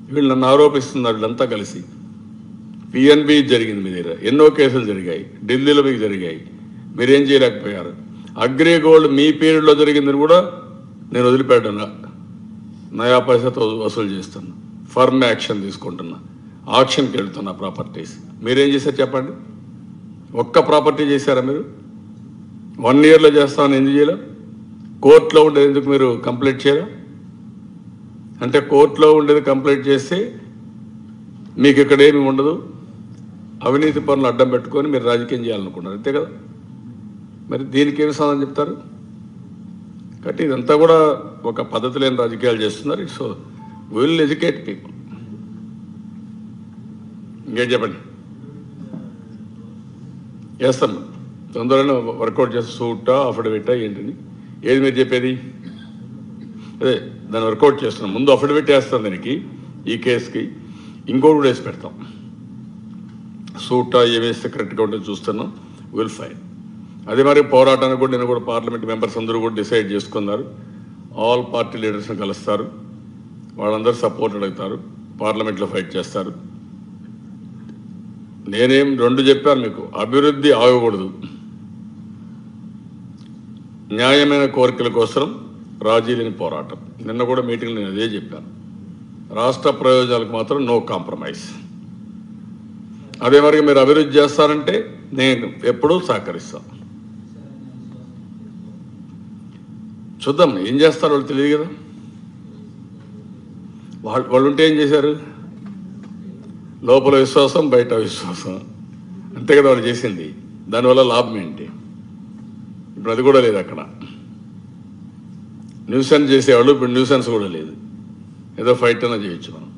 వీళ్ళు నన్ను ఆరోపిస్తున్నారు వీళ్ళంతా కలిసి పిఎన్బి జరిగింది మీ దగ్గర ఎన్నో కేసులు జరిగాయి ఢిల్లీలో మీకు జరిగాయి మీరేం చేయలేకపోయారు అగ్రిగోల్డ్ మీ పీరియడ్లో జరిగిందని కూడా నేను వదిలిపెట్టను నయా పైసతో వసూలు చేస్తున్నా ఫర్మ్ యాక్షన్ తీసుకుంటున్నా ఆక్షన్కి వెళ్తున్నా ప్రాపర్టీస్ మీరేం చేశారు చెప్పండి ఒక్క ప్రాపర్టీ చేశారా మీరు వన్ ఇయర్లో చేస్తామని ఎందుకు చేయలే కోర్టులో ఉండేది ఎందుకు మీరు కంప్లీట్ చేయరా అంటే కోర్టులో ఉండేది కంప్లీట్ చేస్తే మీకు ఇక్కడ ఏమి ఉండదు అవినీతి పనులు అడ్డం పెట్టుకొని మీరు రాజకీయం చేయాలనుకున్నారు అంతే కదా మరి దీనికి ఏమి సమాధానం చెప్తారు కాబట్టి ఇదంతా కూడా ఒక పద్ధతి లేని రాజకీయాలు చేస్తున్నారు సో విల్ ఎడ్యుకేట్ పీపుల్ ఇంకేం చెప్పండి చేస్తాం తొందరగా వర్కౌట్ చేస్తే సూటా అఫిడవిటా ఏంటిది ఏది మీరు చెప్పేది అదే దాన్ని వర్కౌట్ చేస్తున్నాం ముందు అఫిడవిట్ వేస్తాం దానికి ఈ కేసుకి ఇంకోటి కూడా వేసి పెడతాం సూటా ఏం వేస్తే కరెక్ట్గా ఉంటుందో చూస్తున్నాం విల్ ఫైన్ అదే మరి పోరాటానికి కూడా నేను కూడా పార్లమెంట్ మెంబర్స్ అందరూ కూడా డిసైడ్ చేసుకున్నారు ఆల్ పార్టీ లీడర్స్ని కలుస్తారు వాళ్ళందరూ సపోర్ట్ అడుగుతారు పార్లమెంట్లో ఫైట్ చేస్తారు నేనేం రెండు చెప్పాను మీకు అభివృద్ధి ఆగకూడదు న్యాయమైన కోరికల కోసం రాజీ లేని పోరాటం నిన్న కూడా మీటింగ్లో నేను అదే చెప్పాను రాష్ట్ర ప్రయోజనాలకు మాత్రం నో కాంప్రమైజ్ అదే మరి మీరు అభివృద్ధి చేస్తారంటే నేను ఎప్పుడూ సహకరిస్తాను చూద్దాం ఏం చేస్తారో వాళ్ళు తెలియదు కదా వాళ్ళు వాళ్ళు ఉంటే ఏం చేశారు లోపల విశ్వాసం బయట విశ్వాసం అంతే కదా వాళ్ళు చేసింది దానివల్ల లాభం ఏంటి ఇప్పుడు అది కూడా లేదు అక్కడ న్యూసెన్స్ చేసేవాళ్ళు ఇప్పుడు న్యూసెన్స్ కూడా లేదు ఏదో ఫైట్ అయినా చేయొచ్చు మనం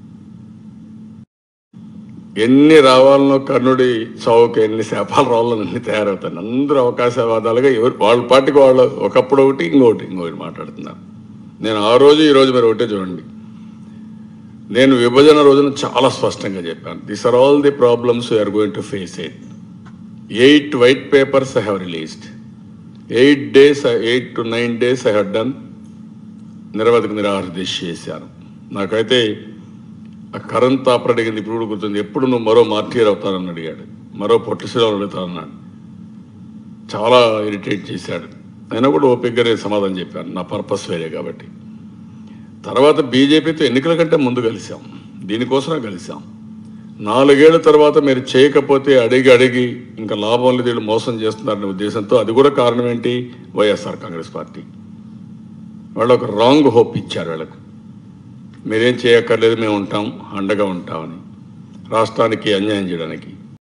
ఎన్ని రావాలనో కర్ణుడి చౌక ఎన్ని శాపాలు రావాలని అన్ని తయారవుతాయి అందరూ అవకాశవాదాలుగా ఎవరు వాళ్ళ పార్టీకి వాళ్ళు ఒకప్పుడు ఒకటి ఇంకొకటి ఇంకొకటి మాట్లాడుతున్నారు నేను ఆ రోజు ఈ రోజు మీరు ఒకటే చూడండి నేను విభజన రోజున చాలా స్పష్టంగా చెప్పాను this are all the problems are going to face it eight white papers I have released eight days eight to nine days I have done నిరవధిక నిరాహార దీక్ష చేశాను నాకైతే ఆ కరణ్ తాపర్ అడిగింది ఇప్పుడు కూడా గుర్తుంది ఎప్పుడు నువ్వు మరో మార్టీర్ అవుతానని అడిగాడు మరో పొట్టిశీలం అడుగుతానన్నాడు చాలా ఇరిటేట్ చేశాడు అయినా కూడా ఓపికగానే సమాధానం చెప్పాను నా పర్పస్ వేరే కాబట్టి తర్వాత బీజేపీతో ఎన్నికల కంటే ముందు కలిసాం దీనికోసమే కలిసాం నాలుగేళ్ల తర్వాత మీరు చేయకపోతే అడిగి అడిగి ఇంకా లాభం లేదు వీళ్ళు మోసం చేస్తున్నారనే ఉద్దేశంతో అది కూడా కారణం ఏంటి వైఎస్ఆర్ కాంగ్రెస్ పార్టీ వాళ్ళు ఒక రాంగ్ హోప్ ఇచ్చారు వీళ్ళకు మీరేం చేయక్కర్లేదు మేము ఉంటాం అండగా ఉంటామని రాష్ట్రానికి అన్యాయం చేయడానికి